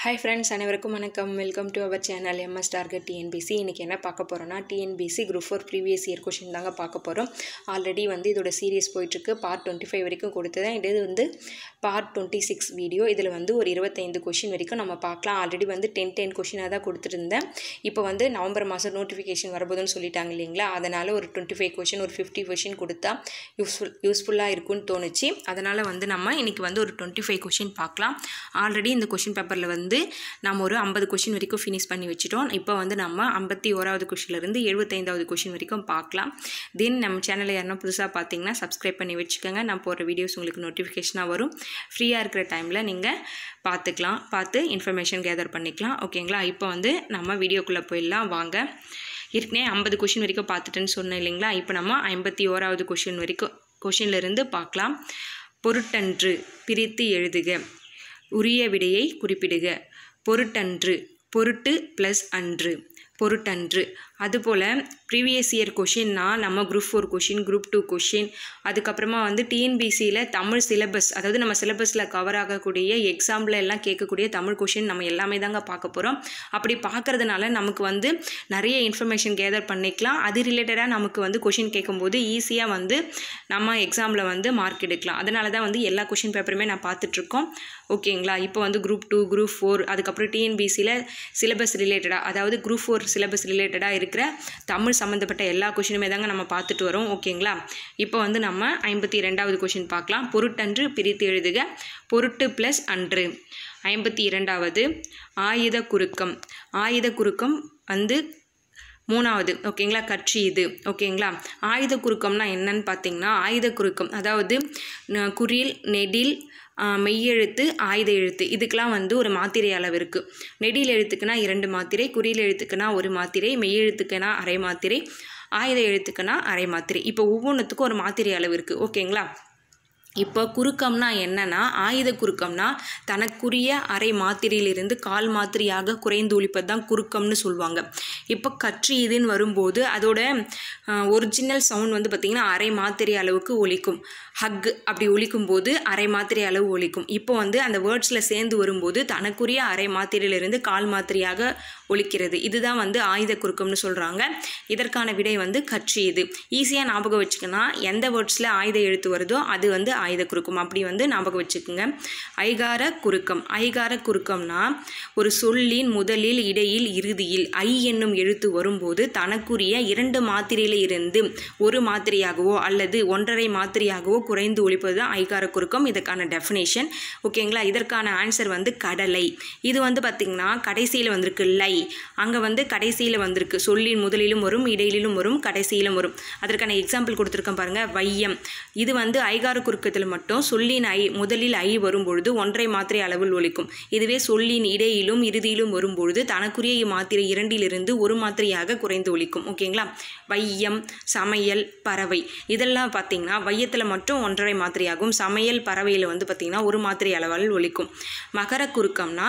hi friends அனைவருக்கும் வணக்கம் welcome to our channel MS target TNPSC இன்றைக்கி என்ன பார்க்க போகிறோன்னா TNPSC group four previous year question தாங்க பார்க்க போகிறோம் ஆல்ரெடி வந்து இதோட சீரியஸ் போயிட்டுருக்கு பார்ட் டுவெண்ட்டி ஃபைவ் வரைக்கும் கொடுத்ததேன் இது வந்து பார்ட் டுவெண்ட்டி சிக்ஸ் வீடியோ இதில் வந்து ஒரு இருபத்தைந்து கொஷின் வரைக்கும் நம்ம பார்க்கலாம் ஆல்ரெடி வந்து டென் டென் கொஷினாக தான் கொடுத்துருந்தேன் இப்போ வந்து நவம்பர் மாதம் நோட்டிஃபிகேஷன் வரப்போதுன்னு சொல்லிட்டாங்க இல்லைங்களா அதனால் ஒரு டுவெண்ட்டி ஃபைவ் கொஷின் ஒரு ஃபிஃப்டி கொஷின் கொடுத்தா யூஸ்ஃபுல் யூஸ்ஃபுல்லாக இருக்கும்னு தோணுச்சு அதனால் வந்து நம்ம இன்றைக்கி வந்து ஒரு டுவெண்ட்டி ஃபைவ் கொஷின் பார்க்கலாம் ஆல்ரெடி இந்த கொஷின் பேப்பரில் வந்து நம்ம ஒரு ஐம்பது கொஷின் வரைக்கும் ஃபினிஷ் பண்ணி வச்சுட்டோம் இப்போ வந்து நம்ம ஐம்பத்தி ஓராவது கொஷின்லேருந்து எழுபத்தைந்தாவது கொஷின் வரைக்கும் பார்க்கலாம் தென் நம்ம சேனலை யாருன்னா புதுசாக பார்த்தீங்கன்னா சப்ஸ்கிரைப் பண்ணி வச்சுக்கோங்க நான் போடுற வீடியோஸ் உங்களுக்கு நோட்டிஃபிகேஷனாக வரும் ஃப்ரீயாக இருக்கிற டைமில் நீங்கள் பார்த்துக்கலாம் பார்த்து இன்ஃபர்மேஷன் கேதர் பண்ணிக்கலாம் ஓகேங்களா இப்போ வந்து நம்ம வீடியோக்குள்ளே போயிடலாம் வாங்க ஏற்கனவே ஐம்பது கொஷின் வரைக்கும் பார்த்துட்டேன்னு சொன்னேன் இல்லைங்களா இப்போ நம்ம ஐம்பத்தி ஓராவது கொஷின் வரைக்கும் கொஷின்லேருந்து பார்க்கலாம் பொருட்டன்று பிரித்து எழுதுக உரிய விடையை குறிப்பிடுக பொருட்டன்று பொருட்டு ப்ளஸ் அன்று பொருட்டன்று அதுபோல் ப்ரீவியஸ் இயர் கொஷின்னா நம்ம group four question group two question அதுக்கப்புறமா வந்து டிஎன்பிசியில் தமிழ் சிலபஸ் அதாவது நம்ம சிலபஸில் கவர் ஆகக்கூடிய எக்ஸாம்பிள் எல்லாம் கேட்கக்கூடிய தமிழ் கொஷின் நம்ம எல்லாமே தாங்க பார்க்க போகிறோம் அப்படி பார்க்குறதுனால நமக்கு வந்து நிறைய இன்ஃபர்மேஷன் கேதர் பண்ணிக்கலாம் அது ரிலேட்டடாக நமக்கு வந்து கொஷின் கேட்கும்போது ஈஸியாக வந்து நம்ம எக்ஸாமில் வந்து மார்க் எடுக்கலாம் அதனால தான் வந்து எல்லா கொஷின் பேப்பருமே நான் பார்த்துட்ருக்கோம் ஓகேங்களா இப்போ வந்து குரூப் டூ குரூப் ஃபோர் அதுக்கப்புறம் டிஎன்பிசியில் சிலபஸ் ரிலேட்டடாக அதாவது குரூப் ஃபோர் சிலபஸ் ரிலேட்டடாக இருக்கிற தமிழ் சம்மந்தப்பட்ட எல்லா கொஷினுமே தாங்க நம்ம பார்த்துட்டு வரோம் ஓகேங்களா இப்போ வந்து நம்ம ஐம்பத்தி ரெண்டாவது கொஷின் பார்க்கலாம் பொருட்டன்று பிரித்து எழுதுக பொருட்டு ப்ளஸ் அன்று ஐம்பத்தி இரண்டாவது ஆயுத குறுக்கம் ஆயுத குறுக்கம் வந்து மூணாவது ஓகேங்களா கட்சி இது ஓகேங்களா ஆயுத குறுக்கம்னா என்னன்னு பார்த்தீங்கன்னா ஆயுத குறுக்கம் அதாவது குறில் நெடில் மெய்யெழுத்து ஆயுத எழுத்து இதுக்கெலாம் வந்து ஒரு மாத்திரை அளவு இருக்குது நெடில் எழுத்துக்குனா இரண்டு மாத்திரை குறியில் எழுத்துக்குனா ஒரு மாத்திரை மெய்யெழுத்துக்குனா அரை மாத்திரை ஆயுத எழுத்துக்குனா அரை மாத்திரை இப்போ ஒவ்வொன்றுத்துக்கும் ஒரு மாத்திரை அளவு இருக்குது ஓகேங்களா இப்போ குறுக்கம்னா என்னன்னா ஆயுத குறுக்கம்னா தனக்குரிய அரை மாத்திரையிலிருந்து கால் மாத்திரையாக குறைந்து ஒழிப்பது தான் குறுக்கம்னு சொல்லுவாங்க இப்போ கட்சி இதுன்னு வரும்போது அதோட ஒரிஜினல் சவுண்ட் வந்து பார்த்திங்கன்னா அரை மாத்திரை அளவுக்கு ஒழிக்கும் ஹக் அப்படி ஒழிக்கும் போது அரை மாத்திரை அளவு ஒழிக்கும் இப்போ வந்து அந்த வேர்ட்ஸில் சேர்ந்து வரும்போது தனக்குரிய அரை மாத்திரையிலிருந்து கால் மாத்திரையாக ஒழிக்கிறது இதுதான் வந்து ஆயுத குறுக்கம்னு சொல்கிறாங்க இதற்கான விடை வந்து கட்சி இது ஈஸியாக ஞாபகம் வச்சுக்கணும் எந்த வேர்ட்ஸில் ஆயுத எழுத்து வருதோ அது வந்து ஆயுத குறுக்கம் அப்படி வந்து ஞாபகம் வச்சுக்கோங்க ஐகார குறுக்கம் ஐகார குறுக்கம்னா ஒரு சொல்லின் முதலில் இடையில் இறுதியில் ஐ என்னும் எழுத்து வரும்போது தனக்குரிய இரண்டு மாத்திரையில் இருந்து ஒரு மாத்திரையாகவோ அல்லது ஒன்றரை மாத்திரையாகவோ குறைந்து ஒழிப்பது தான் ஐகார குறுக்கம் இதுக்கான டெஃபினேஷன் ஓகேங்களா இதற்கான ஆன்சர் வந்து கடலை இது வந்து பார்த்திங்கன்னா கடைசியில் வந்திருக்கு லை அங்கே வந்து கடைசியில் வந்திருக்கு சொல்லின் முதலிலும் வரும் இடையிலும் வரும் கடைசியிலும் வரும் அதற்கான எக்ஸாம்பிள் கொடுத்துருக்கேன் பாருங்கள் வையம் இது வந்து ஐகார குறுக்கத்தில் மட்டும் சொல்லின் ஐ முதலில் ஐ வரும்பொழுது ஒன்றை மாத்திரை அளவில் ஒழிக்கும் இதுவே சொல்லின் இடையிலும் இறுதியிலும் வரும்பொழுது தனக்குரிய மாத்திரை இரண்டிலிருந்து ஒரு மாத்திரையாக குறைந்து ஒழிக்கும் ஓகேங்களா வையம் சமையல் பறவை இதெல்லாம் பார்த்தீங்கன்னா வையத்தில் மட்டும் ஒன்றரை மாத்திரையாகும் சமையல் பறவையில் வந்து பார்த்திங்கன்னா ஒரு மாத்திரை அளவில் ஒழிக்கும் மகர குறுக்கம்னா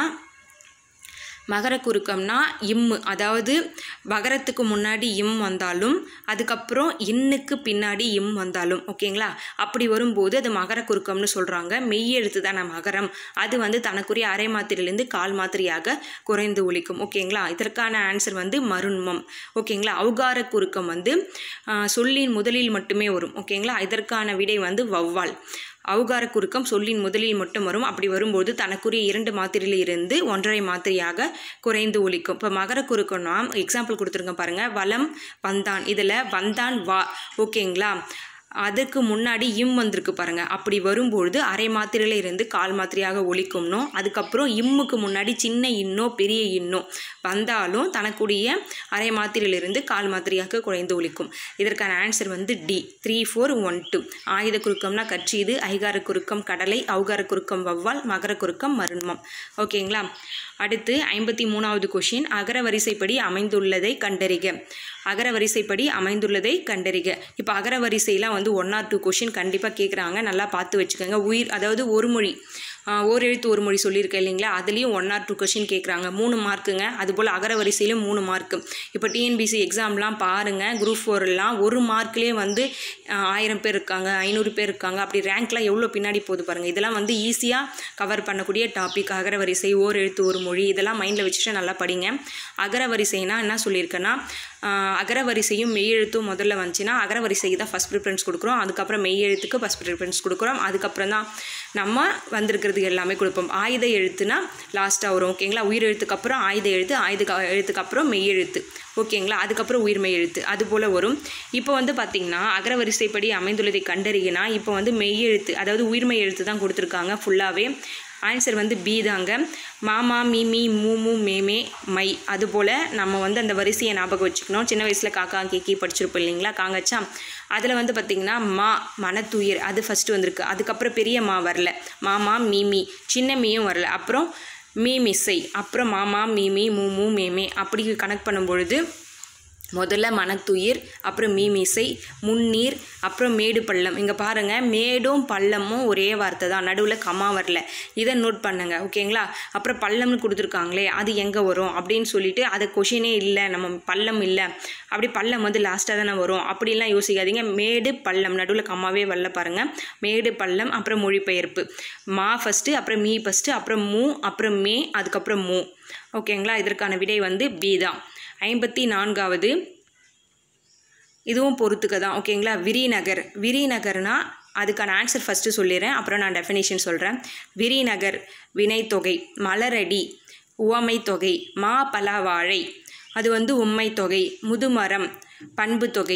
மகர குறுக்கம்னா இம்மு அதாவது மகரத்துக்கு முன்னாடி இம் வந்தாலும் அதுக்கப்புறம் இன்னுக்கு பின்னாடி இம் வந்தாலும் ஓகேங்களா அப்படி வரும்போது அது மகர குறுக்கம்னு சொல்கிறாங்க மெய்யெழுத்து தானே மகரம் அது வந்து தனக்குரிய அரை மாத்திரையிலேருந்து கால் மாத்திரையாக குறைந்து ஒழிக்கும் ஓகேங்களா இதற்கான ஆன்சர் வந்து மருண்மம் ஓகேங்களா அவுகார குறுக்கம் வந்து சொல்லின் முதலில் மட்டுமே வரும் ஓகேங்களா இதற்கான விடை வந்து வவ்வால் அவுகார குறுக்கம் சொல்லின் முதலில் மட்டும் வரும் அப்படி வரும்போது தனக்குரிய இரண்டு மாத்திரையில் இருந்து ஒன்றரை மாத்திரையாக குறைந்து ஒழிக்கும் இப்போ மகர குறுக்கம்னா எக்ஸாம்பிள் கொடுத்துருங்க பாருங்கள் வலம் வந்தான் இதில் வந்தான் வா ஓகேங்களா அதுக்கு முன்னாடி இம் வந்திருக்கு பாருங்கள் அப்படி வரும்பொழுது அரை மாத்திரையில் இருந்து கால் மாத்திரையாக ஒழிக்கும்னோ அதுக்கப்புறம் இம்முக்கு முன்னாடி சின்ன இன்னோ பெரிய இன்னோ வந்தாலும் தனக்குடைய அரை மாத்திரையிலிருந்து கால் மாத்திரையாக குறைந்து ஒழிக்கும் இதற்கான ஆன்சர் வந்து D three four one two ஆயுத குறுக்கம்னா கட்சி இது ஐகார குறுக்கம் கடலை அவுகார குறுக்கம் வவ்வால் மகர குறுக்கம் மருண்மம் ஓகேங்களா அடுத்து ஐம்பத்தி மூணாவது கொஷின் அகர வரிசைப்படி அமைந்துள்ளதை கண்டறிக அகர வரிசைப்படி அமைந்துள்ளதை கண்டறிக இப்போ அகர வரிசையெலாம் வந்து ஒன் ஆர் டூ கொஷின் கண்டிப்பாக கேட்குறாங்க நல்லா பார்த்து வச்சுக்கோங்க உயிர் அதாவது ஒரு மொழி ஆஹ் ஓர் எழுத்து ஒரு மொழி சொல்லியிருக்கேன் இல்லைங்களா அதுலேயும் ஒன் ஆர் டூ கொஷின் கேட்குறாங்க மூணு மார்க்குங்க அதுபோல் அகர வரிசையிலும் மூணு மார்க்கு இப்போ டிஎன்பிசி எக்ஸாம்லாம் பாருங்கள் குரூப் ஃபோர்லாம் ஒரு மார்க்லேயே வந்து ஆஹ் ஆயிரம் பேர் இருக்காங்க ஐநூறு பேர் இருக்காங்க அப்படி ரேங்க்லாம் எவ்வளோ பின்னாடி போகுது பாருங்கள் இதெல்லாம் வந்து ஈஸியாக கவர் பண்ணக்கூடிய டாபிக் அகர வரிசை ஓர் எழுத்து ஒரு மொழி இதெல்லாம் மைண்டில் வச்சுட்டு நல்லா படிங்க அகர வரிசைனா என்ன சொல்லியிருக்கேன்னா ஆஹ் அகர வரிசையும் மெய்யெழுத்தும் முதல்ல வந்துச்சுன்னா அகர வரிசைக்கு தான் ஃபஸ்ட் ப்ரிஃபரன்ஸ் கொடுக்குறோம் அதுக்கப்புறம் மெய்யெழுத்துக்கு ஃபஸ்ட் ப்ரிஃபரன்ஸ் கொடுக்குறோம் அதுக்கப்புறம் தான் நம்ம வந்திருக்கிறது எல்லாமே கொடுப்போம் ஆயுத எழுத்துனா லாஸ்ட்டாக வரும் ஓகேங்களா உயிர் எழுத்துக்கு அப்புறம் ஆயுத எழுத்து ஆயுத க- எழுத்துக்கு அப்புறம் மெய்யெழுத்து ஓகேங்களா அதுக்கப்புறம் உயிர்மெய் எழுத்து அது போல் வரும் இப்போ வந்து பார்த்திங்கன்னா அகர வரிசைப்படி அமைந்துள்ளதை கண்டறியினா இப்போ வந்து மெய்யெழுத்து அதாவது உயிர்மெய் எழுத்து தான் கொடுத்துருக்காங்க ஃபுல்லாகவே ஆன்சர் வந்து பி தாங்க மாமா மீமி மூமு மேமே மை அதுபோல் நம்ம வந்து அந்த வரிசையை ஞாபகம் வச்சுக்கணும் சின்ன வயசில் காக்கா கேக்கி படிச்சிருப்போம் இல்லைங்களா காங்கச்சா அதில் வந்து பார்த்திங்கன்னா மா மனத்துயிர் அது ஃபஸ்ட்டு வந்திருக்கு அதுக்கப்புறம் பெரிய மா வரல மாமா மீமி சின்ன மீயும் வரல அப்புறம் மீ மிஸ்ஸை அப்புறம் மாமா மீமி மூமு மேமே அப்படி கனெக்ட் பண்ணும்பொழுது முதல்ல மனத்துயிர் அப்புறம் மீமிசை முன்னீர் அப்புறம் மேடு பள்ளம் இங்கே பாருங்கள் மேடும் பள்ளமும் ஒரே வார்த்தை தான் நடுவில் கமா வரல இதை நோட் பண்ணுங்க ஓகேங்களா அப்புறம் பள்ளம்னு கொடுத்துருக்காங்களே அது எங்கே வரும் அப்படின்னு சொல்லிட்டு அது கொஷினே இல்லை நம்ம பள்ளம் இல்லை அப்படி பள்ளம் வந்து லாஸ்ட்டாக தானே வரும் அப்படிலாம் யோசிக்காதீங்க மேடு பள்ளம் நடுவில் கம்மாவே வரல பாருங்கள் மேடு பள்ளம் அப்புறம் மொழிபெயர்ப்பு மா ஃபஸ்ட்டு அப்புறம் மீ ஃபஸ்ட்டு அப்புறம் மூ அப்புறம் மே அதுக்கப்புறம் மூ ஓகேங்களா இதற்கான விடை வந்து பி தான் ஐம்பத்தி நான்காவது இதுவும் பொறுத்துக்க தான் ஓகேங்களா விரிநகர் விரிநகர்னா அதுக்கான ஆன்சர் ஃபஸ்ட்டு சொல்லிடுறேன் அப்புறம் நான் டெஃபினேஷன் சொல்கிறேன் விரிநகர் வினைத்தொகை மலரடி உவமை தொகை மா பலா வாழை அது வந்து உம்மை தொகை முதுமரம் பண்பு தொகை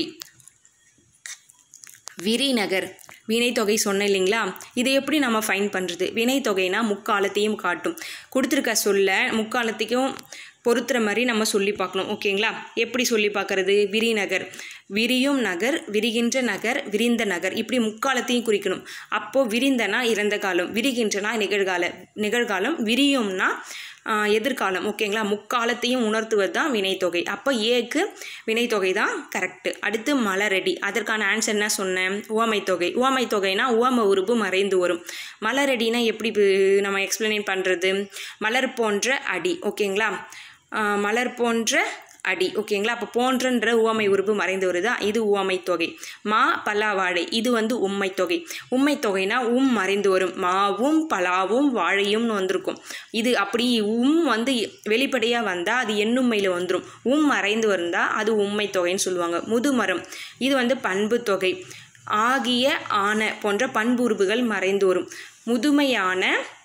விரிநகர் வினைத்தொகை சொன்னேன் இல்லைங்களா இதை எப்படி நம்ம ஃபைன் பண்ணுறது வினைத்தொகைனா முக்காலத்தையும் காட்டும் கொடுத்துருக்க சொல்ல முக்காலத்துக்கும் பொறுத்துற மாதிரி நம்ம சொல்லி பார்க்கணும் ஓகேங்களா எப்படி சொல்லி பார்க்கறது விரிநகர் விரியும் நகர் விரிகின்ற நகர் விரிந்த நகர் இப்படி முக்காலத்தையும் குறிக்கணும் அப்போது விரிந்தனா இறந்த காலம் விரிகின்றனா நிகழ்கால நிகழ்காலம் விரியும்னா ஆஹ், எதிர்காலம் ஓகேங்களா முக்காலத்தையும் உணர்த்துவது தான் வினைத்தொகை அப்போ ஏக்கு வினைத்தொகை தான் கரெக்டு அடுத்து மலரடி அதற்கான ஆன்சர் என்ன சொன்னேன் உவமை தொகை உவமை தொகைனா உவம உருபு மறைந்து வரும் மலரடினா எப்படி பு- நம்ம எக்ஸ்பிளைன் பண்ணுறது மலர் போன்ற அடி ஓகேங்களா ஆஹ், மலர் போன்ற அடி ஓகேங்களா அப்போ போன்றன்ற உவமை உருபு மறைந்து வருதா இது உவமை தொகை மா பலாவாழை இது வந்து உம்மை தொகை உம்மை தொகைனா உம் மறைந்து வரும் மாவும் பலாவும் வாழையும்னு வந்திருக்கும் இது அப்படி உம் வந்து வெளிப்படையாக வந்தால் அது எண்ணும்மையில் வந்துடும் உம் மறைந்து வந்தால் அது உம்மை தொகைன்னு சொல்லுவாங்க முதுமரம் இது வந்து பண்பு தொகை ஆகிய ஆன போன்ற பண்புருபுகள் மறைந்து வரும் முதுமையான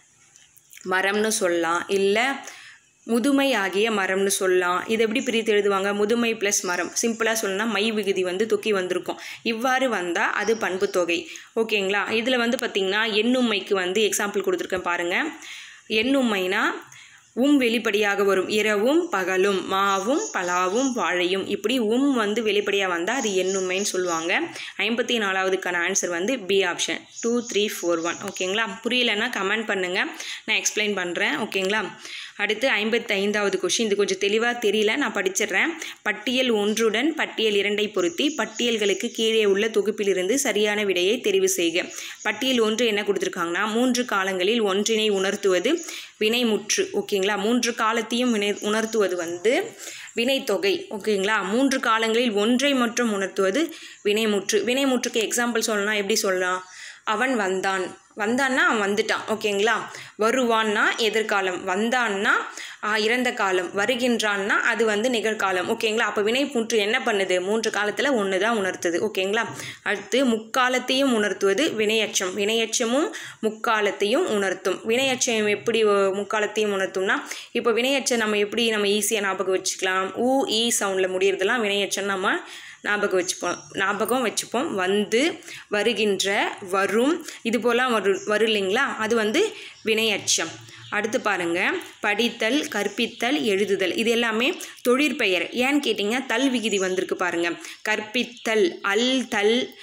மரம்னு சொல்லலாம் இல்லை முதுமை ஆகிய மரம்னு சொல்லலாம் இது எப்படி பிரித்து எழுதுவாங்க முதுமை ப்ளஸ் மரம் சிம்பிளாக சொல்லணும்னா மை விகுதி வந்து தொக்கி வந்திருக்கும் இவ்வாறு வந்தால் அது பண்பு தொகை ஓகேங்களா இதில் வந்து பார்த்திங்கன்னா எண்ணும்மைக்கு வந்து எக்ஸாம்பிள் கொடுத்துருக்கேன் பாருங்கள் எண்ணும்மைனா உம் வெளிப்படையாக வரும் இரவும் பகலும் மாவும் பலாவும் வாழையும் இப்படி உம் வந்து வெளிப்படையாக வந்தால் அது எண்ணுமைன்னு சொல்லுவாங்க ஐம்பத்தி நாலாவதுக்கான ஆன்சர் வந்து B option two three four one ஓகேங்களா புரியலைன்னா கமெண்ட் பண்ணுங்கள் நான் எக்ஸ்பிளைன் பண்ணுறேன் ஓகேங்களா அடுத்து ஐம்பத்தி ஐந்தாவது கொஷின் இது கொஞ்சம் தெளிவாக தெரியல நான் படிச்சிடுறேன் பட்டியல் ஒன்றுடன் பட்டியல் இரண்டை பொருத்தி பட்டியல்களுக்கு கீழே உள்ள தொகுப்பிலிருந்து சரியான விடையை தெரிவு செய்க பட்டியல் ஒன்று என்ன கொடுத்துருக்காங்கன்னா மூன்று காலங்களில் ஒன்றினை உணர்த்துவது வினைமுற்று ஓகேங்களா மூன்று காலத்தையும் வினை உணர்த்துவது வந்து வினைத்தொகை ஓகேங்களா மூன்று காலங்களில் ஒன்றை மட்டும் உணர்த்துவது வினைமுற்று வினைமுற்றுக்கு எக்ஸாம்பிள் சொல்லலாம் எப்படி சொல்லலாம் அவன் வந்தான் வந்தான்னா அவன் வந்துட்டான் ஓகேங்களா வருவான்னா எதிர்காலம் வந்தான்னா ஆஹ், இறந்த காலம் வருகின்றான்னா அது வந்து நிகழ்காலம் ஓகேங்களா அப்போ வினைமுற்று என்ன பண்ணுது மூன்று காலத்தில் ஒன்று தான் உணர்த்துது ஓகேங்களா அடுத்து முக்காலத்தையும் உணர்த்துவது வினையச்சம் வினையச்சமும் முக்காலத்தையும் உணர்த்தும் வினையச்சம் எப்படி அஹ், முக்காலத்தையும் உணர்த்தும்னா இப்போ வினையச்சம் நம்ம எப்படி நம்ம ஈஸியாக ஞாபகம் வச்சுக்கலாம் ஊ ஈ சவுண்டில் முடியறதெல்லாம் வினையச்சம் நம்ம ஞாபகம் வச்சுப்போம் ஞாபகம் வச்சுப்போம் வந்து வருகின்ற வரும் இது போலாம் வரு வரும் இல்லைங்களா அது வந்து வினையச்சம் அடுத்து பாருங்க படித்தல் கற்பித்தல் எழுதுதல் இது எல்லாமே தொழிற்பெயர் ஏன்னு கேட்டிங்கன்னா தல் விகுதி வந்திருக்கு பாருங்க கற்பித்தல் அல் தல்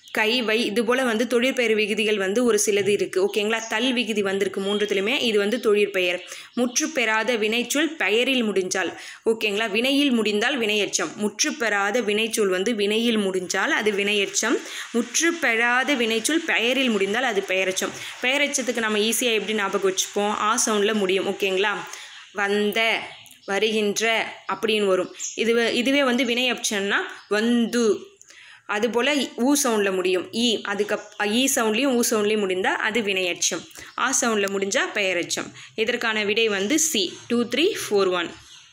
கை வை இது போல் வந்து தொழிற்பெயர் விகுதிகள் வந்து ஒரு சிலது இருக்குது ஓகேங்களா தல் விகுதி வந்திருக்கு மூன்றுத்துலையுமே இது வந்து தொழிற்பெயர் முற்று பெறாத வினைச்சொல் பெயரில் முடிஞ்சால் ஓகேங்களா வினையில் முடிந்தால் வினையெச்சம் முற்று பெறாத வினைச்சொல் வந்து வினையில் முடிஞ்சால் அது வினையெச்சம் முற்று பெறாத வினைச்சொல் பெயரில் முடிந்தால் அது பெயரெச்சம் பெயரெச்சத்துக்கு நம்ம ஈஸியாக எப்படி ஞாபகம் வச்சுப்போம் ஆ சவுண்டில் முடியும் ஓகேங்களா வந்த வருகின்ற அப்படின்னு வரும் இதுவே இதுவே வந்து வினையப்சன்னா வந்து அதுபோல் ஊ சவுண்டில் முடியும் ஈ அதுக்கப் ஈ சவுண்ட்லேயும் ஊ சவுண்ட்லேயும் முடிந்தால் அது வினையச்சம் ஆ சவுண்டில் முடிஞ்சால் பெயரச்சம் இதற்கான விடை வந்து C two three four one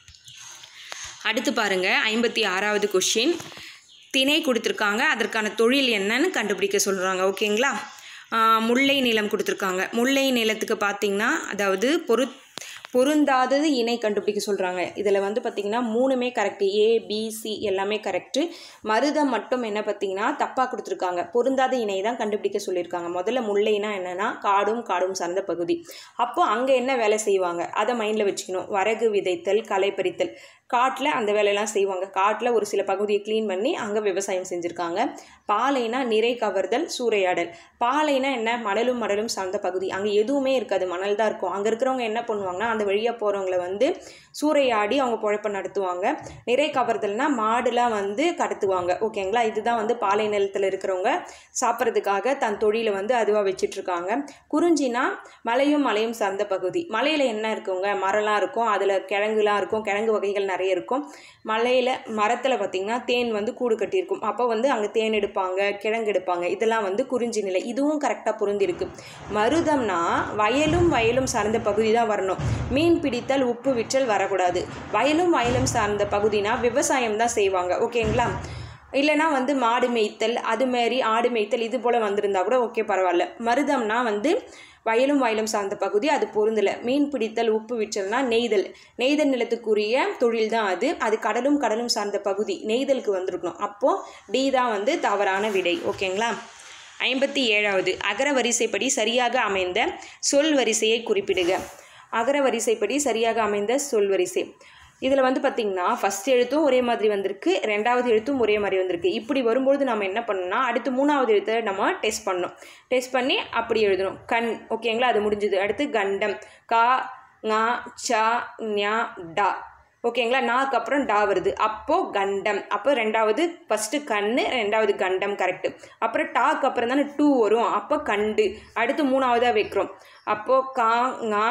அடுத்து பாருங்கள் ஐம்பத்தி ஆறாவது கொஷின் திணை கொடுத்துருக்காங்க அதற்கான தொழில் என்னன்னு கண்டுபிடிக்க சொல்கிறாங்க ஓகேங்களா ஆஹ் முல்லை நிலம் கொடுத்துருக்காங்க முல்லை நிலத்துக்கு பார்த்தீங்கன்னா அதாவது பொரு பொருந்தாதது இணை கண்டுபிடிக்க சொல்கிறாங்க இதில் வந்து பார்த்திங்கன்னா மூணுமே கரெக்டு ஏ பி சி எல்லாமே கரெக்டு மருதம் மட்டும் என்ன பார்த்தீங்கன்னா தப்பாக கொடுத்துருக்காங்க பொருந்தாத இணை தான் கண்டுபிடிக்க சொல்லியிருக்காங்க முதல்ல முல்லைனா என்னென்னா காடும் காடும் சார்ந்த பகுதி அப்போ அங்கே என்ன வேலை செய்வாங்க அதை மைண்டில் வச்சுக்கணும் வரகு விதைத்தல் களை பறித்தல் காட்டில் அந்த வேலையெல்லாம் செய்வாங்க காட்டில் ஒரு சில பகுதியை க்ளீன் பண்ணி அங்கே விவசாயம் செஞ்சுருக்காங்க பாலைனா நிறை கவர்தல் சூறையாடல் பாலைனா என்ன மணலும் மணலும் சார்ந்த பகுதி அங்கே எதுவுமே இருக்காது மணல் தான் இருக்கும் அங்கே இருக்கிறவங்க என்ன பண்ணுவாங்கன்னா அந்த வழியாக போகிறவங்கள வந்து சூறையாடி அவங்க பொழப்ப நடத்துவாங்க நிறை கவர்தல்னா மாடுலாம் வந்து கடத்துவாங்க ஓகேங்களா இதுதான் வந்து பாலை நிலத்தில் இருக்கிறவங்க சாப்பிட்றதுக்காக தன் தொழிலை வந்து அதுவாக வச்சிட்ருக்காங்க குறிஞ்சினா மலையும் மலையும் சார்ந்த பகுதி மலையில் என்ன இருக்குங்க மரம்லாம் இருக்கும் அதில் கிழங்குலாம் இருக்கும் கிழங்கு வகைகள் நிறைய இருக்கும் மலையில் மரத்தில் பார்த்திங்கன்னா தேன் வந்து கூடு கட்டியிருக்கும் அப்போ வந்து அங்கே தேன் எடுப்பாங்க கிழங்கு எடுப்பாங்க இதெல்லாம் வந்து குறிஞ்சி நிலை இதுவும் கரெக்டாக பொருந்திருக்கு மருதம்னா வயலும் வயலும் சார்ந்த பகுதி தான் வரணும் மீன் பிடித்தல் உப்பு விற்றல் வரக்கூடாது வயலும் வயலும் சார்ந்த பகுதினா விவசாயம் தான் செய்வாங்க ஓகேங்களா இல்லைனா வந்து மாடு மேய்த்தல் அது மாரி ஆடு மேய்த்தல் இது போல் வந்திருந்தா கூட ஓகே பரவாயில்ல மருதம்னா வந்து வயலும் வயலும் சார்ந்த பகுதி அது பொருந்தலை மீன் பிடித்தல் உப்பு விற்றல்னா நெய்தல் நெய்தல் நிலத்துக்குரிய தொழில் தான் அது அது கடலும் கடலும் சார்ந்த பகுதி நெய்தலுக்கு வந்திருக்கணும் அப்போது டி தான் வந்து தவறான விடை ஓகேங்களா ஐம்பத்தி ஏழாவது அகர வரிசைப்படி சரியாக அமைந்த சொல் வரிசையை குறிப்பிடுக அகர வரிசைப்படி சரியாக அமைந்த சொல் வரிசை இதில் வந்து பார்த்திங்கன்னா ஃபஸ்ட் எழுத்தும் ஒரே மாதிரி வந்திருக்கு ரெண்டாவது எழுத்தும் ஒரே மாதிரி வந்திருக்கு இப்படி வரும்பொழுது நம்ம என்ன பண்ணணும்னா அடுத்து மூணாவது எழுத்தை நம்ம டெஸ்ட் பண்ணணும் டெஸ்ட் பண்ணி அப்படி எழுதணும் கண் ஓகேங்களா அது முடிஞ்சுது அடுத்து கண்டம் கா ஙா சா ஞா டா ஓகேங்களா நாக்கு அப்புறம் டா வருது அப்போது கண்டம் அப்போ ரெண்டாவது ஃபஸ்ட்டு கண்ணு ரெண்டாவது கண்டம் கரெக்டு அப்புறம் டாக்கு அப்புறம் தானே டூ வரும் அப்போ கண்டு அடுத்து மூணாவதாக வைக்கிறோம் அப்போது கா ஙா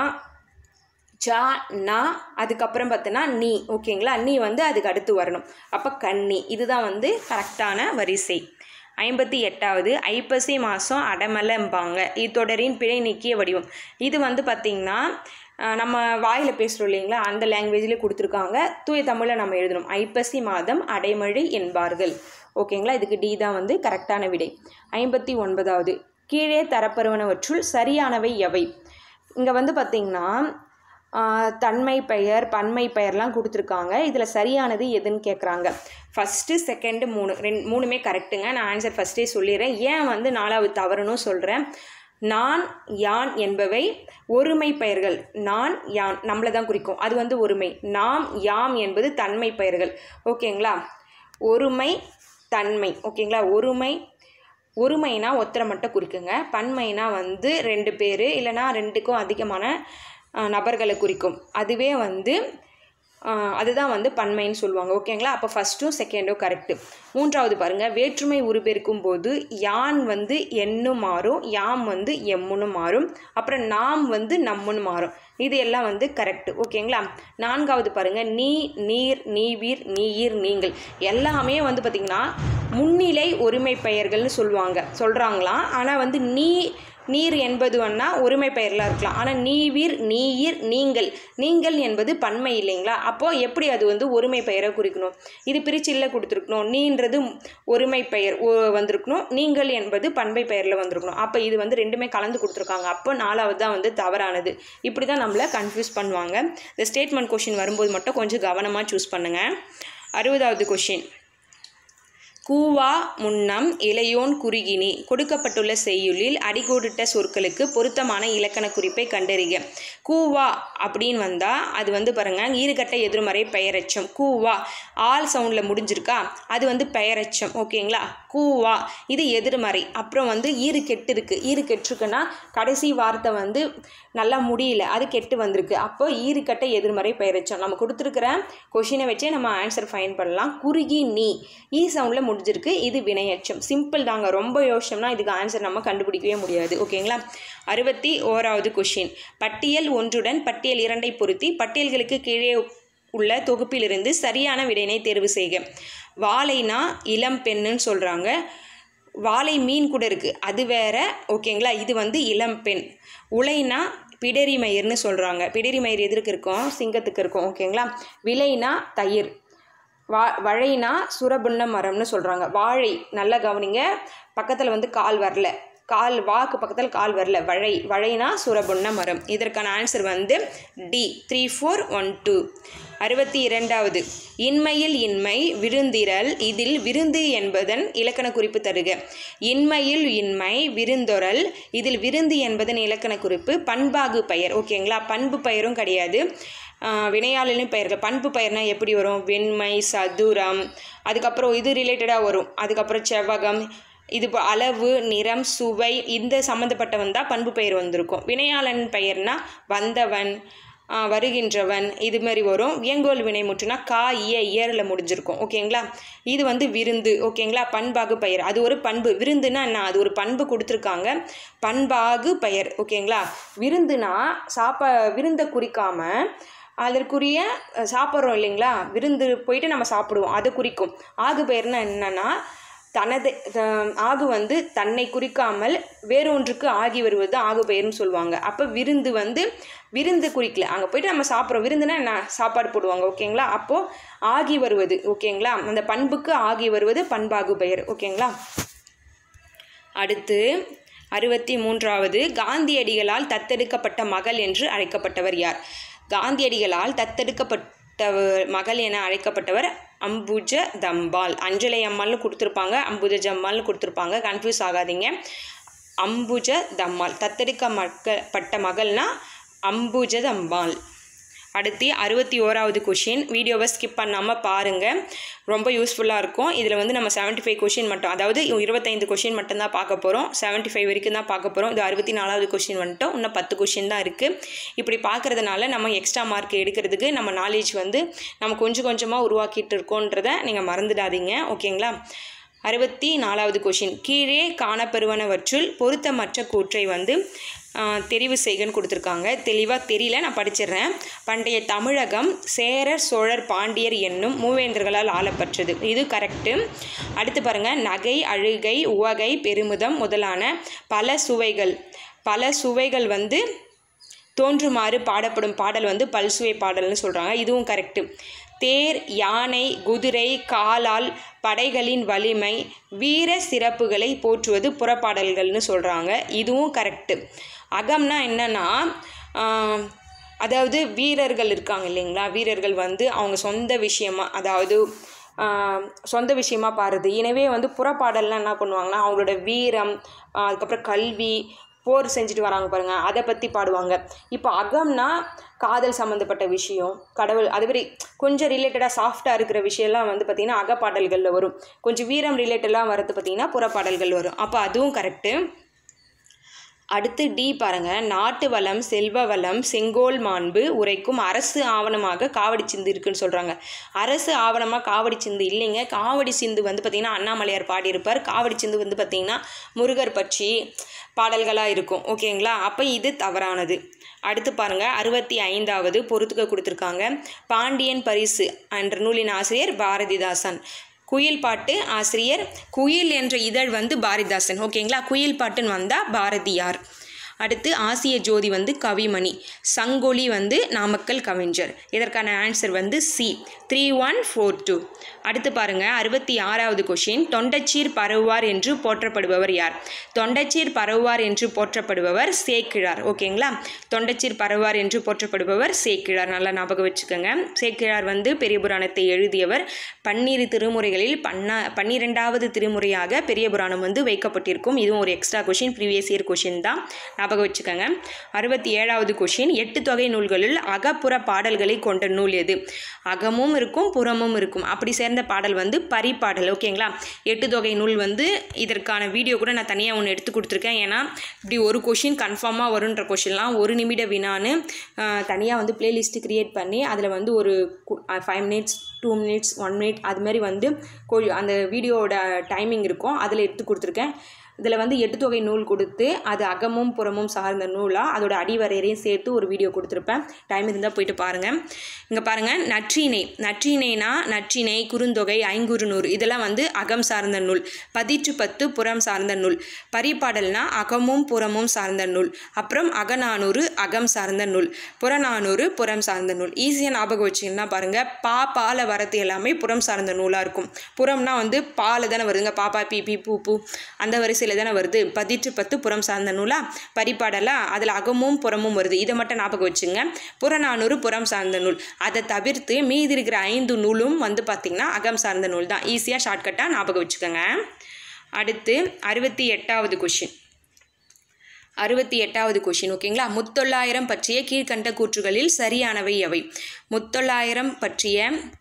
சா நா அதுக்கப்புறம் பார்த்தோன்னா நீ ஓகேங்களா நீ வந்து அதுக்கு அடுத்து வரணும் அப்போ கன்னி இதுதான் வந்து கரெக்டான வரிசை ஐம்பத்தி எட்டாவது ஐப்பசி மாதம் அடமலம்பாங்க இத்தொடரின் பிழை நீக்கிய வடிவம் இது வந்து பார்த்திங்கன்னா அஹ், நம்ம வாயில் பேசுகிறோம் இல்லைங்களா அந்த லாங்குவேஜில் கொடுத்துருக்காங்க தூய தமிழில் நம்ம எழுதணும் ஐப்பசி மாதம் அடைமழை என்பார்கள் ஓகேங்களா இதுக்கு டி தான் வந்து கரெக்டான விடை ஐம்பத்தி ஒன்பதாவது கீழே தரப்பருவனவற்றுள் சரியானவை எவை இங்கே வந்து பார்த்திங்கன்னா ஆஹ், தன்மை பெயர் பன்மை பெயர்லாம் கொடுத்துருக்காங்க இதில் சரியானது எதுன்னு கேட்குறாங்க ஃபஸ்ட்டு செகண்டு மூணு ரெண்டு மூணுமே கரெக்டுங்க நான் ஆன்சர் ஃபஸ்ட்டே சொல்லிடுறேன் ஏன் வந்து நாலாவது தவறுன்னு சொல்கிறேன் நான் யான் என்பவை ஒருமை பெயர்கள் நான் யான் நம்மளை தான் குறிக்கும் அது வந்து ஒருமை நாம் யாம் என்பது தன்மை பெயர்கள் ஓகேங்களா ஒருமை தன்மை ஓகேங்களா ஒருமை ஒருமைனா ஒத்தரை மட்டும் குறிக்குங்க பன்மைனா வந்து ரெண்டு பேர் இல்லைனா ரெண்டுக்கும் அதிகமான அஹ், நபர்களை குறிக்கும் அதுவே வந்து அஹ், அதுதான் வந்து பன்மைன்னு சொல்லுவாங்க ஓகேங்களா அப்போ ஃபஸ்ட்டும் செகண்டும் கரெக்டு மூன்றாவது பாருங்கள் வேற்றுமை உருபெருக்கும் போது யான் வந்து எண்ணும் மாறும் யாம் வந்து எம்முன்னு மாறும் அப்புறம் நாம் வந்து நம்முன்னு மாறும் இது எல்லாம் வந்து கரெக்டு ஓகேங்களா நான்காவது பாருங்கள் நீ நீர் நீவீர் நீர் நீங்கள் எல்லாமே வந்து பார்த்திங்கன்னா முன்னிலை ஒருமை பெயர்கள்னு சொல்லுவாங்க சொல்கிறாங்களாம் ஆனால் வந்து நீ நீர் என்பது வேணா ஒருமை பெயர்லாம் இருக்கலாம் ஆனால் நீவீர் நீயிர் நீங்கள் நீங்கள் என்பது பன்மை இல்லைங்களா அப்போது எப்படி அது வந்து ஒருமை பெயரை குறிக்கணும் இது பிரிச்சில்ல கொடுத்துருக்கணும் நீன்றது ஒருமை பெயர் ஒ- வந்திருக்கணும் நீங்கள் என்பது பண்பை பெயரில் வந்திருக்கணும் அப்போ இது வந்து ரெண்டுமே கலந்து கொடுத்துருக்காங்க அப்போ நாலாவது தான் வந்து தவறானது இப்படி தான் நம்மளை கன்ஃபியூஸ் பண்ணுவாங்க இந்த ஸ்டேட்மெண்ட் கொஷின் வரும்போது மட்டும் கொஞ்சம் கவனமாக சூஸ் பண்ணுங்கள் அறுபதாவது கொஷின் கூவா முன்னம் இளையோன் குறுகினி கொடுக்கப்பட்டுள்ள செய்யுளில் அடிகோடிட்ட சொற்களுக்கு பொருத்தமான இலக்கண குறிப்பை கண்டறிக கூவா அப்படின்னு வந்தால் அது வந்து பாருங்கள் ஈறுகட்ட எதிர்மறை பெயரச்சம் கூவா ஆல் சவுண்டில் முடிஞ்சிருக்கா அது வந்து பெயரச்சம் ஓகேங்களா கூவா இது எதிர்மறை அப்புறம் வந்து ஈறு கெட்டு இருக்கு ஈறு கெட்டிருக்குன்னா கடைசி வார்த்தை வந்து நல்லா முடியல அது கெட்டு வந்திருக்கு அப்போ ஈறுகட்ட எதிர்மறை பெயரச்சம் நம்ம கொடுத்துருக்கிற கொஷினை வச்சே நம்ம ஆன்சர் ஃபைன் பண்ணலாம் குறுகி நீ ஈ சவுண்டில் முடிஞ்சிருக்கு இது வினையச்சம் சிம்பிள் தாங்க ரொம்ப யோசிச்சோம்னா இதுக்கு ஆன்சர் நம்ம கண்டுபிடிக்கவே முடியாது ஓகேங்களா அறுபத்தி ஓராவது கொஷின் பட்டியல் ஒன்றுடன் பட்டியல் இரண்டை பொருத்தி பட்டியல்களுக்கு கீழே உள்ள தொகுப்பிலிருந்து சரியான விடையினை தேர்வு செய்க வாழைனா இளம் பெண்ணுன்னு சொல்கிறாங்க வாழை மீன் கூட இருக்குது அது வேற ஓகேங்களா இது வந்து இளம் பெண் உலைனா பிடரி மயிர்னு சொல்கிறாங்க பிடரி மயிர் எதற்கு இருக்கும் சிங்கத்துக்கு இருக்கும் ஓகேங்களா விலைனா தயிர் வா வழைனா சுரபுன்ன மரம்னு சொல்கிறாங்க வாழை நல்லா கவனிங்க பக்கத்தில் வந்து கால் வரல கால் வாக்கு பக்கத்தில் கால் வரல வழை வழைனா சுரபுன்ன மரம் இதற்கான ஆன்சர் வந்து D three four one two அறுபத்தி இரண்டாவது இன்மையில் இன்மை விருந்திரல் இதில் விருந்து என்பதன் இலக்கண குறிப்பு தருக இன்மையில் இன்மை விருந்தொரல் இதில் விருந்து என்பதன் இலக்கண குறிப்பு பண்பாகு பெயர் ஓகேங்களா பண்பு பெயரும் கிடையாது வினையாளனின் பெயர்கள் பண்பு பெயர்னால் எப்படி வரும் வெண்மை சதுரம் அதுக்கப்புறம் இது ரிலேட்டடாக வரும் அதுக்கப்புறம் செவ்வகம் இது இப்போ அளவு நிறம் சுவை இந்த சம்மந்தப்பட்டவன் தான் பண்பு பெயர் வந்திருக்கும் வினையாளன் பெயர்னா வந்தவன் வருகின்றவன் இது மாதிரி வரும் வியங்கோல் வினை முற்றுனா கா இய இயரில் முடிஞ்சிருக்கும் ஓகேங்களா இது வந்து விருந்து ஓகேங்களா பண்பாகு பெயர் அது ஒரு பண்பு விருந்துனா என்ன அது ஒரு பண்பு கொடுத்துருக்காங்க பண்பாகு பெயர் ஓகேங்களா விருந்துனா சாப்பா விருந்தை குறிக்காம அதற்குரிய சாப்பிட்றோம் இல்லைங்களா விருந்து போயிட்டு நம்ம சாப்பிடுவோம் அதை குறிக்கும் ஆகு பெயர்னா என்னன்னா தனது ஆகு வந்து தன்னை குறிக்காமல் வேறொன்றுக்கு ஆகி வருவது ஆகு பெயர்னு சொல்லுவாங்க அப்போ விருந்து வந்து விருந்து குறிக்கல அங்கே போயிட்டு நம்ம சாப்பிட்றோம் விருந்துனா என்ன சாப்பாடு போடுவாங்க ஓகேங்களா அப்போது ஆகி வருவது ஓகேங்களா அந்த பண்புக்கு ஆகி வருவது பண்பாகு பெயர் ஓகேங்களா அடுத்து அறுபத்தி மூன்றாவது காந்தியடிகளால் தத்தெடுக்கப்பட்ட மகள் என்று அழைக்கப்பட்டவர் யார் காந்தியடிகளால் தத்தெடுக்கப்பட்ட மகள் என அழைக்கப்பட்டவர் அம்புஜ தம்பால் அஞ்சலை அம்மாள்னு கொடுத்துருப்பாங்க அம்புஜ ஜம்மால்னு கொடுத்துருப்பாங்க கன்ஃபியூஸ் ஆகாதீங்க அம்புஜ தம்மாள் தத்தெடுக்க மக்கப்பட்ட மகள்னா அம்புஜ தம்பால் அடுத்து அறுபத்தி ஓராவது கொஷின் வீடியோவை ஸ்கிப் பண்ணாமல் பாருங்கள் ரொம்ப யூஸ்ஃபுல்லாக இருக்கும் இதில் வந்து நம்ம செவன்ட்டி ஃபைவ் கொஷின் மட்டும் அதாவது இருபத்தைந்து கொஷின் மட்டும்தான் பார்க்க போகிறோம் செவன்ட்டி ஃபைவ் வரைக்கும் தான் பார்க்க போகிறோம் இது அறுபத்தி நாலாவது கொஷின் வந்துட்டோம் இன்னும் பத்து கொஷின் தான் இருக்குது இப்படி பார்க்குறதுனால நம்ம எக்ஸ்ட்ரா மார்க் எடுக்கிறதுக்கு நம்ம நாலேஜ் வந்து நம்ம கொஞ்சம் கொஞ்சமாக உருவாக்கிட்டு இருக்கோன்றதை நீங்கள் மறந்துடாதீங்க ஓகேங்களா அறுபத்தி நாலாவது கொஷின் கீழே காணப்பெறுவனவற்றுள் பொருத்தமற்ற கூற்றை வந்து தெரிவு செய்கன்னு கொடுத்துருக்காங்க தெளிவாக தெரியல நான் படிச்சிடுறேன் பண்டைய தமிழகம் சேரர் சோழர் பாண்டியர் என்னும் மூவேந்தர்களால் ஆளப்பட்டது இது கரெக்டு அடுத்து பாருங்கள் நகை அழுகை உவகை பெருமிதம் முதலான பல சுவைகள் பல சுவைகள் வந்து தோன்றுமாறு பாடப்படும் பாடல் வந்து பல்சுவை பாடல்னு சொல்கிறாங்க இதுவும் கரெக்டு தேர் யானை குதிரை காலால் படைகளின் வலிமை வீர சிறப்புகளை போற்றுவது புறப்பாடல்கள்னு சொல்கிறாங்க இதுவும் கரெக்டு அகம்னா என்னன்னா அதாவது வீரர்கள் இருக்காங்க இல்லைங்களா வீரர்கள் வந்து அவங்க சொந்த விஷயமா அதாவது சொந்த விஷயமா பாடுறது எனவே வந்து புறப்பாடல்லாம் என்ன பண்ணுவாங்கன்னா அவங்களோட வீரம் அதுக்கப்புறம் கல்வி போர் செஞ்சுட்டு வராங்க பாருங்கள் அதை பற்றி பாடுவாங்க இப்போ அகம்னா காதல் சம்மந்தப்பட்ட விஷயம் கடவுள் அது மாதிரி கொஞ்சம் ரிலேட்டடாக சாஃப்டாக இருக்கிற விஷயம்லாம் வந்து பார்த்திங்கன்னா அகப்பாடல்களில் வரும் கொஞ்சம் வீரம் ரிலேட்டடாக வரது பார்த்திங்கன்னா புறப்பாடல்கள் வரும் அப்போ அதுவும் கரெக்டு அடுத்து டி பாருங்க நாட்டு வளம் செல்வ வளம் செங்கோல் மாண்பு உரைக்கும் அரசு ஆவணமாக காவடி சிந்து இருக்குன்னு சொல்கிறாங்க அரசு ஆவணமாக காவடி சிந்து இல்லைங்க காவடி சிந்து வந்து பார்த்திங்கன்னா அண்ணாமலையார் பாடியிருப்பார் காவடி சிந்து வந்து பார்த்திங்கன்னா முருகர் பற்றி பாடல்களாக இருக்கும் ஓகேங்களா அப்போ இது தவறானது அடுத்து பாருங்கள் அறுபத்தி ஐந்தாவது பொறுத்துக்க கொடுத்துருக்காங்க பாண்டியன் பரிசு என்ற நூலின் ஆசிரியர் பாரதிதாசன் குயில் பாட்டு ஆசிரியர் குயில் என்ற இதழ் வந்து பாரதிதாசன் ஓகேங்களா குயில் பாட்டுன்னு வந்தால் பாரதியார் அடுத்து ஆசிய ஜோதி வந்து கவிமணி சங்கொலி வந்து நாமக்கல் கவிஞர் இதற்கான ஆன்சர் வந்து C three one four two அடுத்து பாருங்க அறுபத்தி ஆறாவது கொஷின் தொண்டச்சீர் பரவுவார் என்று போற்றப்படுபவர் யார் தொண்டச்சீர் பரவுவார் என்று போற்றப்படுபவர் சேக்கிழார் ஓகேங்களா தொண்டச்சீர் பரவுவார் என்று போற்றப்படுபவர் சேக்கிழார் நல்லா ஞாபகம் வச்சுக்கோங்க சேக்கிழார் வந்து பெரிய புராணத்தை எழுதியவர் பன்னிரு திருமுறைகளில் பன்னா பன்னிரெண்டாவது திருமுறையாக பெரிய புராணம் வந்து வைக்கப்பட்டிருக்கும் இதுவும் ஒரு extra question previous year question தான் ஞாபகம் வச்சுக்கோங்க அறுபத்தி ஏழாவது கொஷின் எட்டு தொகை நூல்களில் அகப்புற பாடல்களை கொண்ட நூல் எது அகமும் இருக்கும் புறமும் இருக்கும் அப்படி சேர்ந்த பாடல் வந்து பரிபாடல் ஓகேங்களா எட்டு தொகை நூல் வந்து இதற்கான வீடியோ கூட நான் தனியாக ஒன்று எடுத்து கொடுத்துருக்கேன் ஏன்னா இப்படி ஒரு கொஷின் கன்ஃபார்மாக வருன்ற கொஷின்லாம் ஒரு நிமிட வினான்னு தனியாக வந்து பிளேலிஸ்ட்டு க்ரியேட் பண்ணி அதில் வந்து ஒரு five minutes two minutes one minute அது மாதிரி வந்து கொ- அந்த வீடியோவோட டைமிங் இருக்கும் அதில் எடுத்து கொடுத்துருக்கேன் இதில் வந்து எட்டு தொகை நூல் கொடுத்து அது அகமும் புறமும் சார்ந்த நூலாக அதோட அடிவரையறையும் சேர்த்து ஒரு வீடியோ கொடுத்துருப்பேன் டைம் இருந்தால் போயிட்டு பாருங்கள் இங்கே பாருங்கள் நற்றிணை நற்றிணைனா நற்றிணை குறுந்தொகை ஐங்குறு நூறு இதெல்லாம் வந்து அகம் சார்ந்த நூல் பதிற்று பத்து புறம் சார்ந்த நூல் பரிபாடல்னா அகமும் புறமும் சார்ந்த நூல் அப்புறம் அகநானூறு அகம் சார்ந்த நூல் புறநானூறு புறம் சார்ந்த நூல் ஈஸியாக ஞாபகம் வச்சிங்கன்னா பாருங்கள் பா பால வரது எல்லாமே புறம் சார்ந்த நூலாக இருக்கும் புறம்னா வந்து பால தானே வருதுங்க பாப்பா பி பி பூ பூ அந்த வரிசையில் தானே வருது பதிற்று பத்து புறம் சார்ந்த நூலா பரிபாடலா அதில் அகமும் புறமும் வருது இதை மட்டும் ஞாபகம் வச்சுங்க புறநானூறு புறம் சார்ந்த நூல் அதை தவிர்த்து மீதி இருக்கிற ஐந்து நூலும் வந்து பார்த்திங்கன்னா அகம் சார்ந்த நூல் தான் ஈஸியாக ஷார்ட்கட்டாக ஞாபகம் வச்சுக்கோங்க அடுத்து அறுபத்தி எட்டாவது கொஷின் அறுபத்தி எட்டாவது கொஷின் ஓகேங்களா முத்தொள்ளாயிரம் பற்றிய கீழ்கண்ட கூற்றுகளில் சரியானவை எவை முத்தொள்ளாயிரம் பற்றிய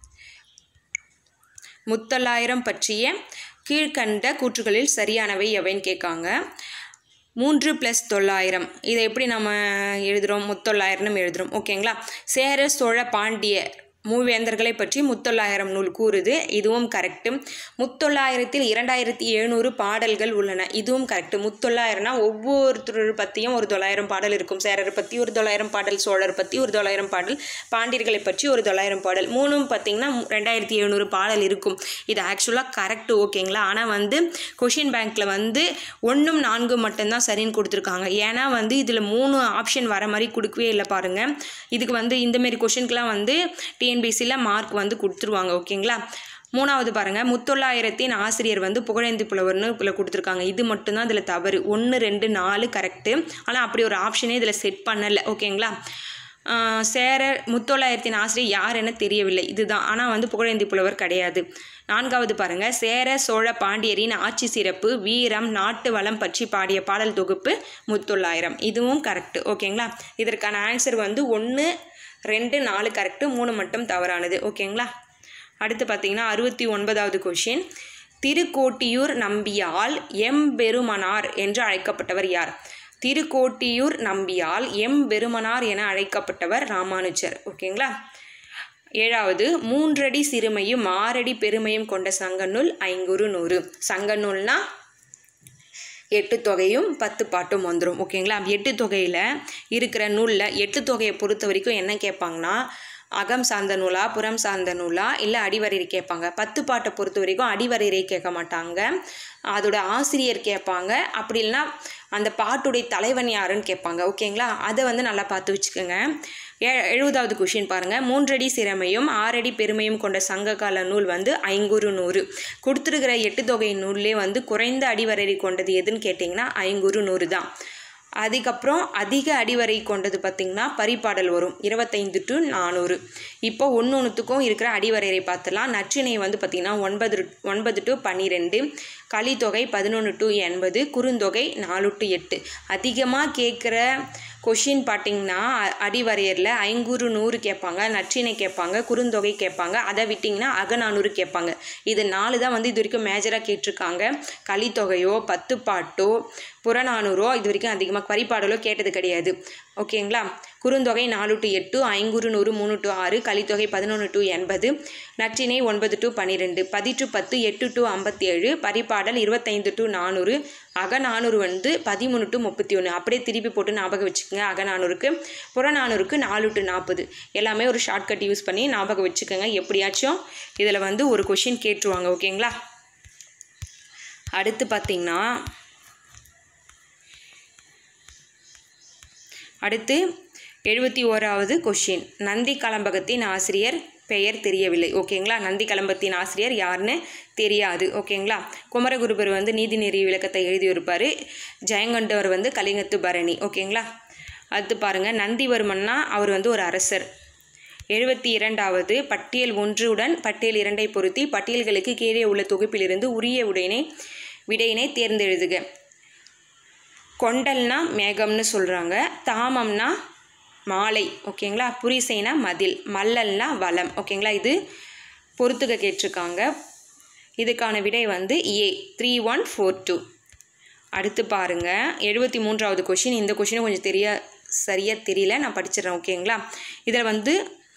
முத்தொள்ளாயிரம் பற்றிய கீழ்கண்ட கூற்றுகளில் சரியானவை எவைன்னு கேட்காங்க மூன்று ப்ளஸ் தொள்ளாயிரம் இதை எப்படி நம்ம எழுதுகிறோம் முத்தொள்ளாயிரம்னு எழுதுகிறோம் ஓகேங்களா சேர சோழ பாண்டிய மூவேந்தர்களை பற்றி முத்தொள்ளாயிரம் நூல் கூறுது இதுவும் கரெக்டு முத்தொள்ளாயிரத்தில் இரண்டாயிரத்தி எழுநூறு பாடல்கள் உள்ளன இதுவும் கரெக்டு முத்தொள்ளாயிரம்னா ஒவ்வொருத்தர் பற்றியும் ஒரு தொள்ளாயிரம் பாடல் இருக்கும் சேரர் பற்றி ஒரு தொள்ளாயிரம் பாடல் சோழர் பற்றி ஒரு தொள்ளாயிரம் பாடல் பாண்டியர்களை பற்றி ஒரு தொள்ளாயிரம் பாடல் மூணும் பார்த்திங்கன்னா ரெண்டாயிரத்தி எழுநூறு பாடல் இருக்கும் இது ஆக்சுவலாக கரெக்டு ஓகேங்களா ஆனால் வந்து கொஷின் பேங்க்கில் வந்து ஒன்றும் நான்கும் மட்டும்தான் சரின்னு கொடுத்துருக்காங்க ஏன்னா வந்து இதில் மூணு ஆப்ஷன் வர மாதிரி கொடுக்கவே இல்லை பாருங்கள் இதுக்கு வந்து இந்தமாரி கொஷினுக்குலாம் வந்து டிஎன்பிசியில் மார்க் வந்து கொடுத்துருவாங்க ஓகேங்களா மூணாவது பாருங்கள் முத்தொள்ளாயிரத்தின் ஆசிரியர் வந்து புகழேந்தி புலவர்னு இதில் கொடுத்துருக்காங்க இது மட்டும்தான் இதில் தவறு ஒன்று ரெண்டு நாலு கரெக்டு ஆனால் அப்படி ஒரு ஆப்ஷனே இதில் செட் பண்ணலை ஓகேங்களா ஆஹ் சேரர் முத்தொள்ளாயிரத்தின் ஆசிரியர் யார் என தெரியவில்லை இதுதான் ஆனால் வந்து புகழேந்தி புலவர் கிடையாது நான்காவது பாருங்க சேர சோழ பாண்டியரின் ஆட்சி சிறப்பு வீரம் நாட்டு வளம் பற்றி பாடிய பாடல் தொகுப்பு முத்தொள்ளாயிரம் இதுவும் கரெக்டு ஓகேங்களா இதற்கான ஆன்சர் வந்து ஒன்று ரெண்டு நாலு கரெக்டு மூணு மட்டும் தவறானது ஓகேங்களா அடுத்து பார்த்தீங்கன்னா அறுபத்தி ஒன்பதாவது கொஷின் திருக்கோட்டியூர் நம்பியால் எம்பெருமனார் என்று அழைக்கப்பட்டவர் யார் திருக்கோட்டியூர் நம்பியால் எம்பெருமனார் என அழைக்கப்பட்டவர் ராமானுஜர் ஓகேங்களா ஏழாவது மூன்றடி சிறுமையும் ஆறடி பெருமையும் கொண்ட சங்கநூல் ஐங்குறு நூறு சங்கநூல்னா எட்டு தொகையும் பத்து பாட்டும் வந்துடும் ஓகேங்களா எட்டு தொகையில் இருக்கிற நூலில் எட்டு தொகையை பொறுத்த வரைக்கும் என்ன கேட்பாங்கன்னா அகம் சார்ந்த நூலா புறம் சார்ந்த நூலா இல்லை அடிவரையறை கேட்பாங்க பத்து பாட்டை பொறுத்த வரைக்கும் அடிவரையறை கேட்க மாட்டாங்க அதோட ஆசிரியர் கேட்பாங்க அப்படி இல்லைன்னா அந்த பாட்டுடைய தலைவன் யாருன்னு கேட்பாங்க ஓகேங்களா அதை வந்து நல்லா பார்த்து வச்சுக்கோங்க ஏ எழுபதாவது கொஷின் பாருங்கள் மூன்றடி சிறமையும் ஆறடி பெருமையும் கொண்ட சங்ககால நூல் வந்து ஐங்குறு நூறு கொடுத்துருக்கிற எட்டு தொகை நூல்லே வந்து குறைந்த அடிவரையறை கொண்டது எதுன்னு கேட்டிங்கன்னா ஐங்குறு நூறு தான் அதுக்கப்புறம் அதிக அடிவரை கொண்டது பார்த்திங்கன்னா பரிபாடல் வரும் இருபத்தைந்து டு நானூறு இப்போ ஒன்று ஒன்றுத்துக்கும் இருக்கிற அடிவரையறை பார்த்துலாம் நற்றிணை வந்து பார்த்திங்கன்னா ஒன்பது ஒன்பது டு பன்னிரெண்டு கலித்தொகை பதினொன்று டு எண்பது குறுந்தொகை நாலு டு எட்டு அதிகமாக கேட்குற கொஷின் பார்த்தீங்கன்னா அ- அடிவரையரில் ஐங்குறு நூறு கேட்பாங்க நற்றிணை கேட்பாங்க குறுந்தொகை கேட்பாங்க அதை விட்டிங்கன்னா அகநானூறு கேட்பாங்க இது நாலு தான் வந்து இது வரைக்கும் மேஜராக கேட்டிருக்காங்க கலித்தொகையோ பத்து பாட்டோ புறநானூறோ இது வரைக்கும் அதிகமாக பரிபாடலோ கேட்டது கிடையாது ஓகேங்களா குறுந்தொகை நாலு டு எட்டு ஐங்குறு நூறு மூணு டு ஆறு கலித்தொகை பதினொன்று டு எண்பது நற்றிணை ஒன்பது டு பன்னிரெண்டு பதிற்று பத்து எட்டு டு ஐம்பத்தி ஏழு பரிபாடல் இருபத்தைந்து டு நானூறு அகநானூறு வந்து பதிமூணு டு முப்பத்தி ஒன்று அப்படியே திருப்பி போட்டு ஞாபகம் வச்சுக்கோங்க அகநானூறுக்கு புறநானூறுக்கு நாலு டு நாற்பது எல்லாமே ஒரு ஷார்ட்கட் யூஸ் பண்ணி ஞாபகம் வச்சுக்கோங்க எப்படியாச்சும் இதில் வந்து ஒரு கொஷின் கேட்டுருவாங்க ஓகேங்களா அடுத்து பார்த்திங்கன்னா அடுத்து எழுபத்தி ஓராவது கொஷின் நந்தி கலம்பகத்தின் ஆசிரியர் பெயர் தெரியவில்லை ஓகேங்களா நந்தி கலம்பத்தின் ஆசிரியர் யாருன்னு தெரியாது ஓகேங்களா குமரகுருபர் வந்து நீதிநெறி விளக்கத்தை எழுதியிருப்பார் ஜெயங்கண்டவர் வந்து கலிங்கத்து பரணி ஓகேங்களா அடுத்து பாருங்கள் நந்திவர்மன்னா அவர் வந்து ஒரு அரசர் எழுபத்தி இரண்டாவது பட்டியல் ஒன்றுடன் பட்டியல் இரண்டை பொருத்தி பட்டியல்களுக்கு கீழே உள்ள தொகுப்பிலிருந்து உரிய உடையினை விடையினை தேர்ந்தெழுதுக கொண்டல்னா மேகம்னு சொல்கிறாங்க தாமம்னா மாலை ஓகேங்களா புரிசைனா மதில் மல்லல்னா வளம் ஓகேங்களா இது பொறுத்துக்க கேட்டிருக்காங்க இதுக்கான விடை வந்து A three one four two அடுத்து பாருங்கள் எழுபத்தி மூன்றாவது கொஷின் இந்த கொஷினும் கொஞ்சம் தெரிய சரியாக தெரியல நான் படிச்சிடுறேன் ஓகேங்களா இதில் வந்து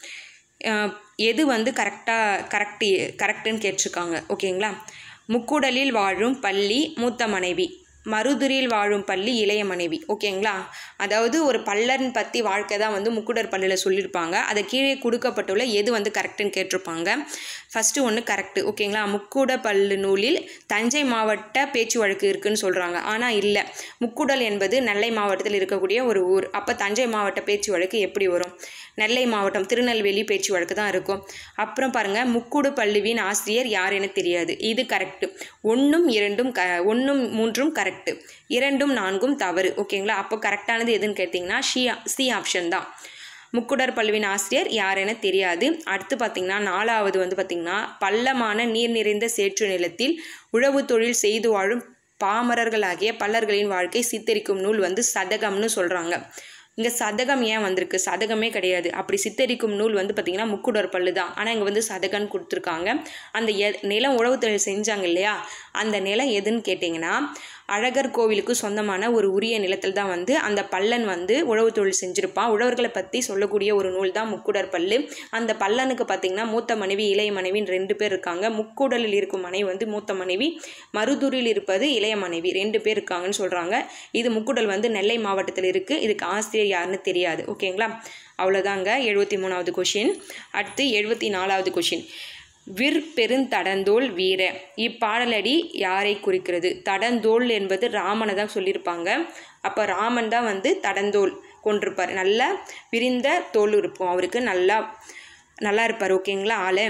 அஹ், எது வந்து கரெக்டாக கரெக்டு கரெக்டுன்னு கேட்டிருக்காங்க ஓகேங்களா முக்குடலில் வாழும் பள்ளி மூத்த மனைவி மருதுரில் வாழும் பள்ளி இளைய மனைவி ஓகேங்களா அதாவது ஒரு பல்லர்ன் பற்றி வாழ்க்கை தான் வந்து முக்குடர் பல்லில் சொல்லியிருப்பாங்க அதை கீழே கொடுக்கப்பட்டுள்ள எது வந்து கரெக்டுன்னு கேட்டிருப்பாங்க ஃபஸ்ட்டு ஒன்று கரெக்டு ஓகேங்களா முக்குட பல்லு நூலில் தஞ்சை மாவட்ட பேச்சு வழக்கு இருக்குன்னு சொல்கிறாங்க ஆனால் இல்லை முக்குடல் என்பது நெல்லை மாவட்டத்தில் இருக்கக்கூடிய ஒரு ஊர் அப்போ தஞ்சை மாவட்ட பேச்சு வழக்கு எப்படி வரும் நெல்லை மாவட்டம் திருநெல்வேலி பேச்சு வழக்கு தான் இருக்கும் அப்புறம் பாருங்கள் முக்குடு பள்ளுவின் ஆசிரியர் யார் என தெரியாது இது கரெக்டு ஒன்றும் இரண்டும் க ஒன்றும் மூன்றும் கரெக்டு இரண்டும் நான்கும் தவறு ஓகேங்களா அப்போ கரெக்டானது எதுன்னு கேட்டிங்கன்னா ஷி சி ஆப்ஷன் தான் முக்குடர் பல்லுவின் ஆசிரியர் யார் என தெரியாது அடுத்து பார்த்திங்கன்னா நாலாவது வந்து பார்த்திங்கன்னா பள்ளமான நீர் நிறைந்த சேற்று நிலத்தில் உழவு தொழில் செய்து வாழும் பாமரர்களாகிய பல்லர்களின் வாழ்க்கை சித்தரிக்கும் நூல் வந்து சதகம்னு சொல்கிறாங்க இங்கே சதகம் ஏன் வந்திருக்கு சதகமே கிடையாது அப்படி சித்தரிக்கும் நூல் வந்து பார்த்திங்கன்னா முக்குடர் பல்லு தான் ஆனால் இங்கே வந்து சதகன்னு கொடுத்துருக்காங்க அந்த எ நிலம் உழவு தொழில் செஞ்சாங்க இல்லையா அந்த நிலம் எதுன்னு கேட்டிங்கன்னா அழகர் கோவிலுக்கு சொந்தமான ஒரு உரிய நிலத்தில் தான் வந்து அந்த பல்லன் வந்து உழவு தொழில் செஞ்சுருப்பான் உழவர்களை பற்றி சொல்லக்கூடிய ஒரு நூல் தான் முக்குடர் பல்லு அந்த பல்லனுக்கு பார்த்திங்கன்னா மூத்த மனைவி இளைய மனைவின்னு ரெண்டு பேர் இருக்காங்க முக்குடலில் இருக்கும் மனைவி வந்து மூத்த மனைவி மருதூரில் இருப்பது இளைய மனைவி ரெண்டு பேர் இருக்காங்கன்னு சொல்கிறாங்க இது முக்குடல் வந்து நெல்லை மாவட்டத்தில் இருக்குது இதுக்கு ஆசிரியர் யாருன்னு தெரியாது ஓகேங்களா அவ்வளோதாங்க எழுபத்தி மூணாவது கொஷின் அடுத்து எழுபத்தி நாலாவது கொஷின் விற் பெருந்தடந்தோள் வீர இப்பாடலடி யாரை குறிக்கிறது தடந்தோள் என்பது ராமனை தான் சொல்லியிருப்பாங்க அப்போ ராமன் தான் வந்து தடந்தோள் கொண்டிருப்பார் நல்லா விரிந்த தோல் இருக்கும் அவருக்கு நல்லா நல்லா இருப்பார் ஓகேங்களா ஆளு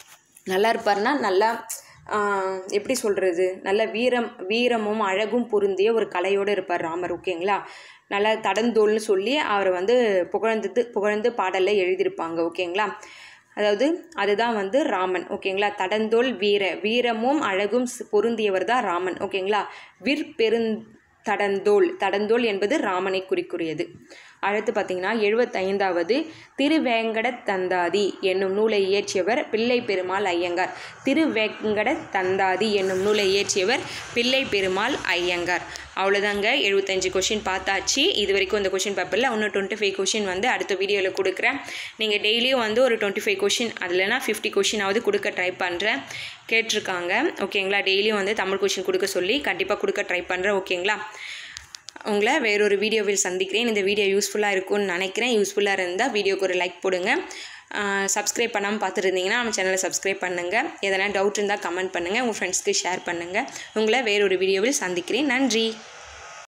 நல்லா இருப்பார்னா நல்லா ஆஹ், எப்படி சொல்கிறது நல்ல வீரம் வீரமும் அழகும் பொருந்திய ஒரு கலையோடு இருப்பார் ராமர் ஓகேங்களா நல்லா தடந்தோல்னு சொல்லி அவரை வந்து புகழ்ந்து புகழ்ந்து பாடலில் எழுதியிருப்பாங்க ஓகேங்களா அதாவது அதுதான் வந்து ராமன் ஓகேங்களா தடந்தோல் வீர வீரமும் அழகும் ஸ்- பொருந்தியவர் தான் ராமன் ஓகேங்களா விற் பெருந் தடந்தோல் தடந்தோல் என்பது ராமனை குறிக்குரியது அடுத்து பார்த்தீங்கன்னா எழுபத்தைந்தாவது திருவேங்கட தந்தாதி என்னும் நூலை இயற்றியவர் பிள்ளை பெருமாள் ஐயங்கார் திருவேங்கட தந்தாதி என்னும் நூலை இயற்றியவர் பிள்ளை பெருமாள் ஐயங்கார் அவ்வளோதாங்க எழுபத்தஞ்சு கொஷின் பார்த்தாச்சு இது வரைக்கும் இந்த கொஷின் பேப்பரில் இன்னும் டுவெண்ட்டி ஃபைவ் கொஷின் வந்து அடுத்த வீடியோவில் கொடுக்குறேன் நீங்கள் டெய்லியும் வந்து ஒரு டுவெண்ட்டி ஃபைவ் கொஷின் அதுலனா ஃபிஃப்டி கொஷினாவது கொடுக்க ட்ரை பண்ணுறேன் கேட்டிருக்காங்க ஓகேங்களா டெய்லியும் வந்து தமிழ் கொஷின் கொடுக்க சொல்லி கண்டிப்பாக கொடுக்க ட்ரை பண்ணுறேன் ஓகேங்களா உங்களை வேறொரு வீடியோவில் சந்திக்கிறேன் இந்த வீடியோ யூஸ்ஃபுல்லாக இருக்கும்னு நினைக்கிறேன் யூஸ்ஃபுல்லாக இருந்தால் வீடியோக்கு ஒரு லைக் போடுங்க சப்ஸ்கிரைப் பண்ணாமல் பார்த்துட்டு இருந்தீங்கன்னா நம்ம சேனலை சப்ஸ்கிரைப் பண்ணுங்கள் எதனா டவுட் இருந்தால் கமெண்ட் பண்ணுங்கள் உங்கள் ஃப்ரெண்ட்ஸ்க்கு ஷேர் பண்ணுங்கள் உங்களை வேறொரு வீடியோவில் சந்திக்கிறேன் நன்றி